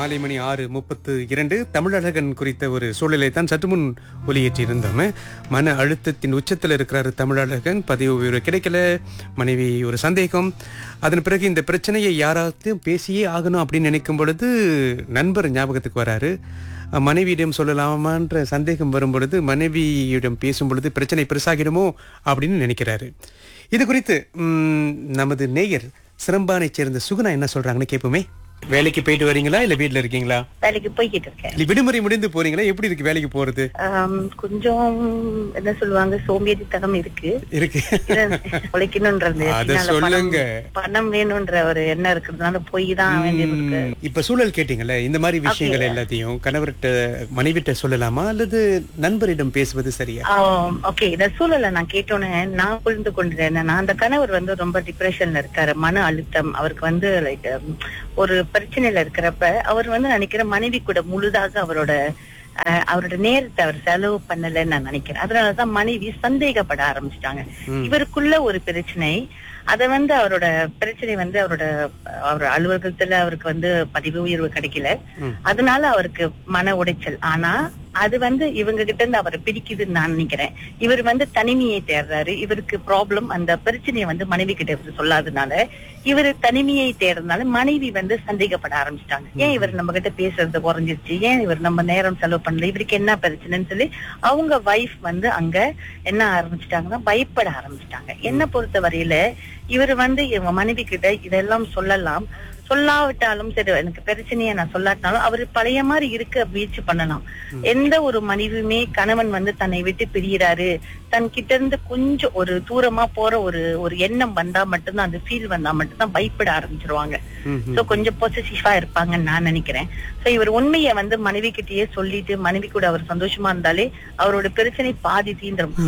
மாலை மணி ஆறு முப்பத்து இரண்டு தமிழழகன் குறித்த ஒரு சூழலை தான் சற்று முன் ஒலியேற்றியிருந்தோம் மன அழுத்தத்தின் உச்சத்தில் இருக்கிறார் தமிழழகன் பதிவு உயர்வு கிடைக்கல மனைவி ஒரு சந்தேகம் அதன் பிறகு இந்த பிரச்சனையை யாராத்தையும் பேசியே ஆகணும் அப்படின்னு நினைக்கும் பொழுது நண்பர் ஞாபகத்துக்கு வராரு மனைவியிடம் சொல்லலாமான்ற சந்தேகம் வரும் பொழுது மனைவியிடம் பேசும் பொழுது பிரச்சனை பெருசாகிடுமோ அப்படின்னு நினைக்கிறாரு இது குறித்து ம், நமது நேயர் சிறம்பானைச் சேர்ந்த சுகுணா என்ன சொல்றாங்கன்னு கேட்போமே வேலைக்கு போயிட்டு வரீங்களா இல்ல வீட்ல இருக்கீங்களா வேலைக்கு போய்கிட்டு இருக்கேன் இல்ல விடுமுறை முடிந்து போறீங்களா எப்படி இருக்கு வேலைக்கு போறது ஆம், கொஞ்சம் என்ன சொல்லுவாங்க சோம்பேறித்தனம் இருக்கு இருக்கு இத உழைக்கணும்ன்றது அத பின்னால சொல்லுங்க. பணம் பணம் வேணும்ன்ற ஒரு எண்ணம் இருக்கிறதுனால போய் தான் வேண்டியது இருக்கு ம், இப்ப சூழல் கேட்டீங்கல்ல இந்த மாதிரி விஷயங்கள் எல்லாத்தையும் கணவர்கிட்ட மனைவிட்ட சொல்லலாமா அல்லது நண்பரிடம் பேசுவது சரியா ஓகே இந்த சூழலை நான் கேட்டோன்னே நான் புரிந்து கொண்டது என்னன்னா அந்த கணவர் வந்து ரொம்ப டிப்ரெஷன்ல இருக்காரு மன அழுத்தம் அவருக்கு வந்து லைக் ஒரு பிரச்சனையில இருக்கிறப்ப அவர் வந்து நினைக்கிற மனைவி கூட முழுதாக அவரோட அஹ், அவரோட நேரத்தை அவர் செலவு பண்ணலன்னு நான் நினைக்கிறேன் அதனாலதான் மனைவி சந்தேகப்பட ஆரம்பிச்சிட்டாங்க இவருக்குள்ள ஒரு பிரச்சனை அத வந்து அவரோட பிரச்சனை வந்து அவரோட அவர் அலுவலகத்துல அவருக்கு வந்து பதிவு உயர்வு கிடைக்கல அதனால அவருக்கு மன உடைச்சல் ஆனா அது வந்து இவங்க கிட்ட இருந்து அவரை பிரிக்குதுன்னு நான் நினைக்கிறேன் இவர் வந்து தனிமையை தேடுறாரு இவருக்கு ப்ராப்ளம் அந்த பிரச்சனையை வந்து மனைவி கிட்ட இவர் சொல்லாதனால இவர் தனிமையை தேடுறதுனால மனைவி வந்து சந்தேகப்பட ஆரம்பிச்சிட்டாங்க ஏன் இவர் நம்ம கிட்ட பேசுறது குறைஞ்சிருச்சு ஏன் இவர் நம்ம நேரம் செலவு பண்ணல இவருக்கு என்ன பிரச்சனைன்னு சொல்லி அவங்க வைஃப் வந்து அங்க என்ன ஆரம்பிச்சிட்டாங்கன்னா பயப்பட ஆரம்பிச்சிட்டாங்க என்ன பொறுத்த வரையில இவர் வந்து இவங்க மனைவி கிட்ட இதெல்லாம் சொல்லலாம் சொல்லாவிட்டாலும் சரி எனக்கு பிரச்சனையை நான் சொல்லாட்டினாலும் அவர் பழைய மாதிரி இருக்க முயற்சி பண்ணலாம் எந்த ஒரு மனைவியுமே கணவன் வந்து தன்னை விட்டு பிரியறாரு தன் கிட்ட இருந்து கொஞ்சம் ஒரு தூரமா போற ஒரு ஒரு எண்ணம் வந்தா மட்டும்தான் அந்த ஃபீல் வந்தா மட்டும்தான் பயப்பட ஆரம்பிச்சிருவாங்க சோ கொஞ்சம் பொசிட்டிவா இருப்பாங்கன்னு நான் நினைக்கிறேன் சோ இவர் உண்மையை வந்து மனைவி கிட்டயே சொல்லிட்டு மனைவி கூட அவர் சந்தோஷமா இருந்தாலே அவரோட பிரச்சனை பாதி தீந்துரும்